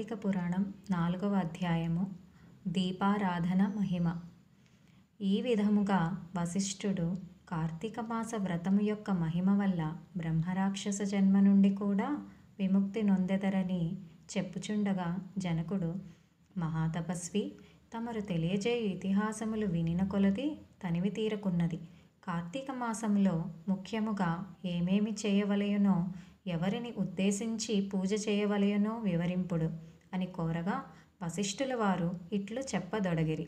కార్తీక పురాణం నాలుగవ అధ్యాయము దీపారాధన మహిమ ఈ విధముగా వశిష్ఠుడు కార్తీక మాస వ్రతము యొక్క మహిమ వల్ల బ్రహ్మరాక్షస జన్మ నుండి కూడా విముక్తి నొందెదరని చెప్పుచుండగా జనకుడు మహాతపస్వి తమరు తెలియజేయు ఇతిహాసములు వినిన కొలది తనివి తీరకున్నది కార్తీక మాసంలో ముఖ్యముగా ఏమేమి చేయవలయునో ఎవరిని ఉద్దేశించి పూజ చేయవలయునో వివరింపుడు అని కోరగా వశిష్ఠుల వారు ఇట్లు చెప్పదొడగిరి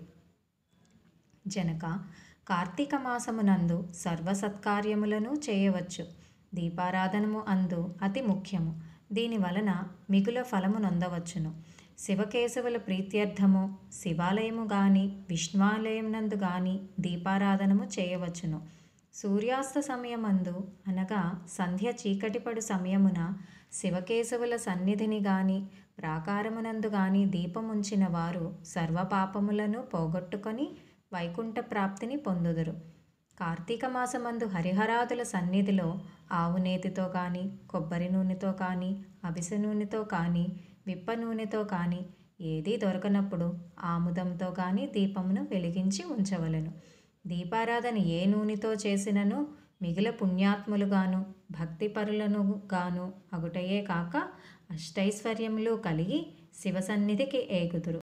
జనక కార్తీక మాసమునందు సర్వసత్కార్యములను చేయవచ్చు దీపారాధనము అందు అతి ముఖ్యము దీని వలన మిగుల ఫలము నొందవచ్చును శివకేశవుల ప్రీత్యర్థము శివాలయము గాని విష్ణువాలయమునందు గాని దీపారాధనము చేయవచ్చును సూర్యాస్త సమయమందు అనగా సంధ్య చీకటిపడు సమయమున శివకేశవుల సన్నిధిని గాని ప్రాకారమునందు గాని దీపముంచిన వారు సర్వపాపములను పోగొట్టుకొని వైకుంఠ ప్రాప్తిని పొందుదురు కార్తీక మాసమందు హరిహరాదుల సన్నిధిలో ఆవు నేతితో కానీ కొబ్బరి నూనెతో కానీ అవిసె నూనెతో కానీ విప్ప నూనెతో కానీ ఏదీ దొరకనప్పుడు ఆముదంతో కానీ దీపమును వెలిగించి ఉంచవలెను దీపారాధన ఏ నూనెతో చేసినను మిగిల పుణ్యాత్ములుగాను భక్తిపరులను గాను అగుటయే కాక అష్టైశ్వర్యములు కలిగి శివసన్నిధికి ఏగుదురు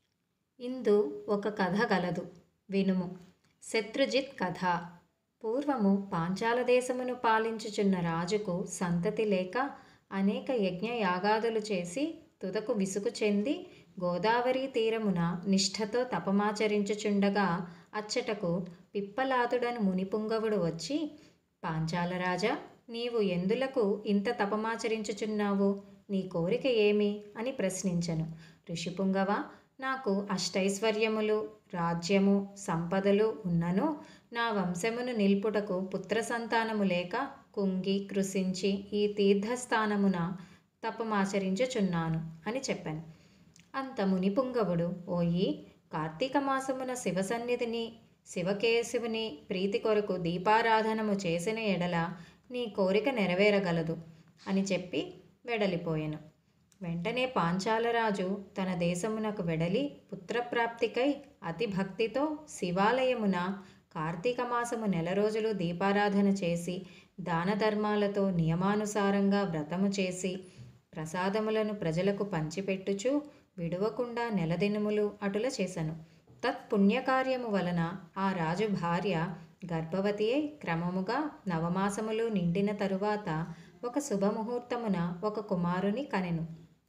ఇందు ఒక కథ గలదు వినుము శత్రుజిత్ కథ పూర్వము పాంచాల దేశమును పాలించుచున్న రాజుకు సంతతి లేక అనేక యజ్ఞ యాగాదులు చేసి తుదకు విసుగు చెంది గోదావరి తీరమున నిష్ఠతో తపమాచరించుచుండగా అచ్చటకు పిప్పలాతుడను మునిపుంగవుడు వచ్చి పాంచాలరాజా నీవు ఎందులకు ఇంత తపమాచరించుచున్నావు నీ కోరిక ఏమి అని ప్రశ్నించను ఋషిపుంగవ నాకు అష్టైశ్వర్యములు రాజ్యము సంపదలు ఉన్నను నా వంశమును నిల్పుటకు పుత్ర సంతానము లేక కుంగి కృషించి ఈ తీర్థస్థానమున తపమాచరించుచున్నాను అని చెప్పాను అంత మునిపుంగవుడు ఓయి కార్తీక మాసమున శివసన్నిధిని శివకేశవుని ప్రీతి కొరకు దీపారాధనము చేసిన ఎడల నీ కోరిక నెరవేరగలదు అని చెప్పి వెడలిపోయెను వెంటనే పాంచాలరాజు తన దేశమునకు వెడలి పుత్రప్రాప్తికై అతి భక్తితో శివాలయమున కార్తీక మాసము నెల రోజులు దీపారాధన చేసి దాన ధర్మాలతో నియమానుసారంగా వ్రతము చేసి ప్రసాదములను ప్రజలకు పంచిపెట్టుచు విడువకుండా నెలదినములు అటుల చేసెను తత్పుణ్యకార్యము వలన ఆ రాజు భార్య గర్భవతి అయి క్రమముగా నవమాసములు నిండిన తరువాత ఒక శుభముహూర్తమున ఒక కుమారుని కనెను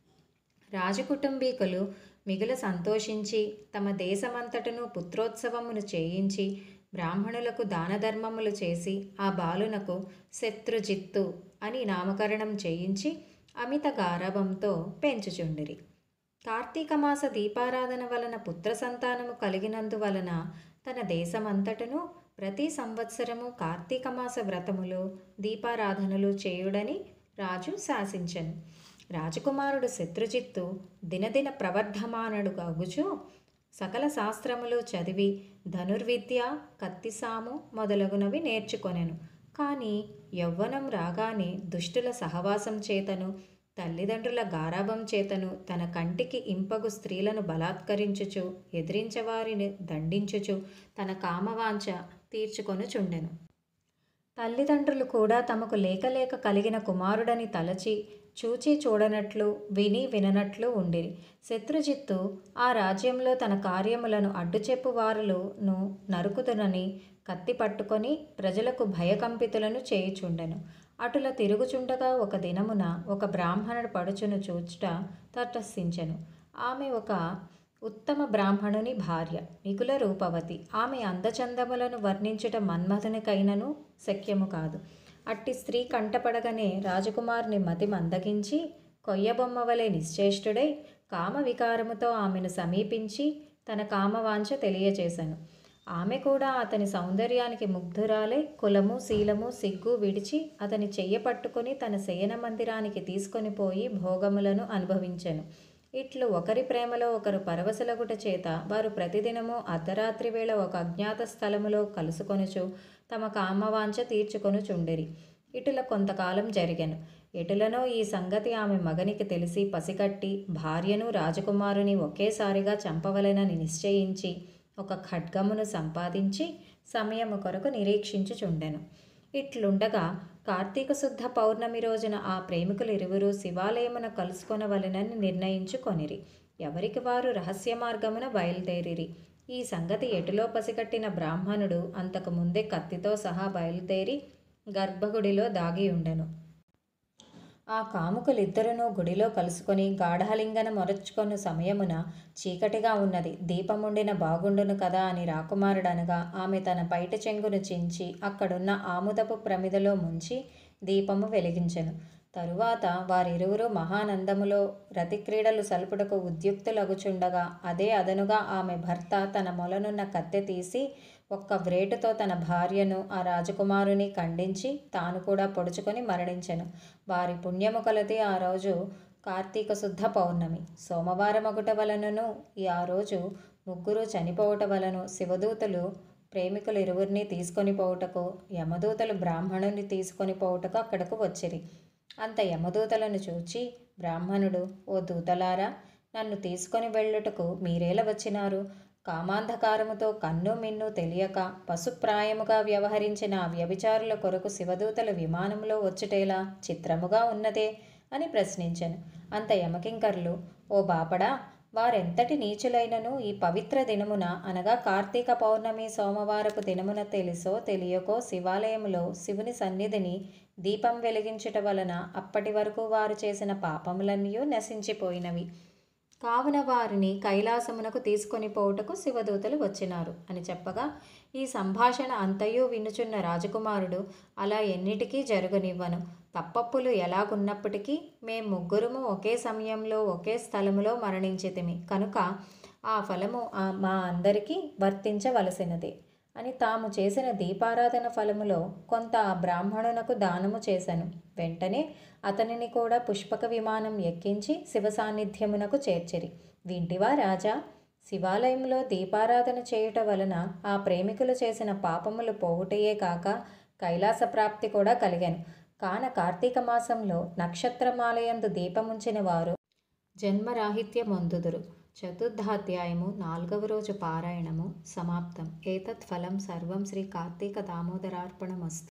రాజకుటుంబీకులు మిగుల సంతోషించి తమ దేశమంతటను పుత్రోత్సవమును చేయించి బ్రాహ్మణులకు దానధర్మములు చేసి ఆ బాలునకు శత్రుజిత్తు అని నామకరణం చేయించి అమిత గారభంతో పెంచుచుండిరి కార్తీక మాస దీపారాధన వలన పుత్ర సంతానము కలిగినందువలన తన దేశమంతటను ప్రతి సంవత్సరము కార్తీక మాస వ్రతములు దీపారాధనలు చేయుడని రాజు శాసించను రాజకుమారుడు శత్రుజిత్తు దినదిన ప్రవర్ధమానుడు అగుచు సకల శాస్త్రములు చదివి ధనుర్విద్య కత్తిసాము మొదలగునవి నేర్చుకొనెను కానీ యవ్వనం రాగానే దుష్టుల సహవాసం చేతను తల్లిదండ్రుల గారాభం చేతను తన కంటికి ఇంపగు స్త్రీలను బలాత్కరించుచు ఎదిరించవారిని దండించుచు తన కామవాంఛ తీర్చుకొనుచుండెను తల్లిదండ్రులు కూడా తమకు లేక లేక కలిగిన కుమారుడని తలచి చూచి చూడనట్లు విని విననట్లు ఉండిరి శత్రుజిత్తు ఆ రాజ్యంలో తన కార్యములను అడ్డుచెప్పు వారులను నరుకుదునని కత్తి పట్టుకొని ప్రజలకు భయకంపితులను చేయుచుండెను అటుల తిరుగుచుండగా ఒక దినమున ఒక బ్రాహ్మణుడు పడుచును చూచుట తటస్థించెను ఆమె ఒక ఉత్తమ బ్రాహ్మణుని భార్య మిగుల రూపవతి ఆమె అందచందములను వర్ణించుట మన్మథునికైనను శక్యము కాదు అట్టి స్త్రీ కంటపడగానే రాజకుమారుని మతి మందగించి కొయ్యబొమ్మ వలె నిశ్చేష్టుడై కామ వికారముతో ఆమెను సమీపించి తన కామవాంఛ తెలియచేశాను ఆమె కూడా అతని సౌందర్యానికి ముగ్ధురాలై కులము శీలము సిగ్గు విడిచి అతని చెయ్య పట్టుకొని తన శయన మందిరానికి తీసుకొని పోయి భోగములను అనుభవించెను ఇట్లు ఒకరి ప్రేమలో ఒకరు పరవశలగుట చేత వారు ప్రతిదినము అర్ధరాత్రి వేళ ఒక అజ్ఞాత స్థలములో కలుసుకొనుచు తమ కామవాంఛ తీర్చుకొనుచుండిరి ఇటుల కొంతకాలం జరిగెను ఎటులనో ఈ సంగతి ఆమె మగనికి తెలిసి పసికట్టి భార్యను రాజకుమారుని ఒకేసారిగా చంపవలెనని నిశ్చయించి ఒక ఖడ్గమును సంపాదించి సమయము కొరకు నిరీక్షించుచుండెను ఇట్లుండగా కార్తీక శుద్ధ పౌర్ణమి రోజున ఆ ప్రేమికులు ఇరువురు శివాలయమున కలుసుకొనవలెనని నిర్ణయించుకొనిరి ఎవరికి వారు రహస్య మార్గమున బయలుదేరిరి ఈ సంగతి ఎటులో పసిగట్టిన బ్రాహ్మణుడు అంతకు ముందే కత్తితో సహా బయలుదేరి గర్భగుడిలో దాగి ఉండెను ఆ కాముకులిద్దరునూ గుడిలో కలుసుకొని గాఢాలింగన మొరచుకొను సమయమున చీకటిగా ఉన్నది దీపముండిన బాగుండును కదా అని రాకుమారుడనగా ఆమె తన పైట చెంగును చించి అక్కడున్న ఆముదపు ప్రమిదలో ముంచి దీపము వెలిగించెను తరువాత వారిరువురు మహానందములో రతిక్రీడలు సలుపుటకు ఉద్యుక్తులగుచుండగా అదే అదనుగా ఆమె భర్త తన మొలనున్న కత్తె తీసి ఒక్క వ్రేటుతో తన భార్యను ఆ రాజకుమారుని ఖండించి తాను కూడా పొడుచుకొని మరణించెను వారి పుణ్యము కొలది ఆ రోజు కార్తీక శుద్ధ పౌర్ణమి సోమవారం ఒకట వలనను ఈ ఆ రోజు ముగ్గురు చనిపోవట వలను శివదూతలు ప్రేమికులు ఇరువురిని తీసుకొని పోవుటకు యమదూతలు బ్రాహ్మణుని తీసుకొని పోవుటకు అక్కడకు వచ్చిరి అంత యమదూతలను చూచి బ్రాహ్మణుడు ఓ దూతలారా నన్ను తీసుకొని వెళ్ళుటకు మీరేలా వచ్చినారు కామాంధకారముతో కన్ను మిన్ను తెలియక పశుప్రాయముగా వ్యవహరించిన ఆ వ్యభిచారుల కొరకు శివదూతల విమానంలో వచ్చుటేలా చిత్రముగా ఉన్నదే అని ప్రశ్నించెను అంత యమకింకర్లు ఓ బాపడా వారెంతటి నీచులైనను ఈ పవిత్ర దినమున అనగా కార్తీక పౌర్ణమి సోమవారపు దినమున తెలుసో తెలియకో శివాలయములో శివుని సన్నిధిని దీపం వెలిగించుట వలన అప్పటి వరకు వారు చేసిన పాపములన్నీ నశించిపోయినవి కావున వారిని కైలాసమునకు తీసుకొని పోవుటకు శివదూతలు వచ్చినారు అని చెప్పగా ఈ సంభాషణ అంతయు వినుచున్న రాజకుమారుడు అలా ఎన్నిటికీ జరగనివ్వను తప్పప్పులు ఎలాగున్నప్పటికీ మేం ముగ్గురుము ఒకే సమయంలో ఒకే స్థలములో మరణించితిమి కనుక ఆ ఫలము ఆ మా అందరికీ వర్తించవలసినది అని తాము చేసిన దీపారాధన ఫలములో కొంత ఆ బ్రాహ్మణునకు దానము చేశాను వెంటనే అతనిని కూడా పుష్పక విమానం ఎక్కించి శివ సాన్నిధ్యమునకు చేర్చిరి వింటివా రాజా శివాలయంలో దీపారాధన చేయుట వలన ఆ ప్రేమికులు చేసిన పాపములు పోవుటయే కాక కైలాస ప్రాప్తి కూడా కలిగాను కాన కార్తీక మాసంలో నక్షత్రమాలయందు దీపముంచిన వారు జన్మరాహిత్యమొందుదురు చతుర్థాధ్యాయము నాలుగవ రోజు పారాయణము సమాప్తం ఏతత్ ఫలం సర్వం శ్రీ కార్తీక దామోదరార్పణమస్తు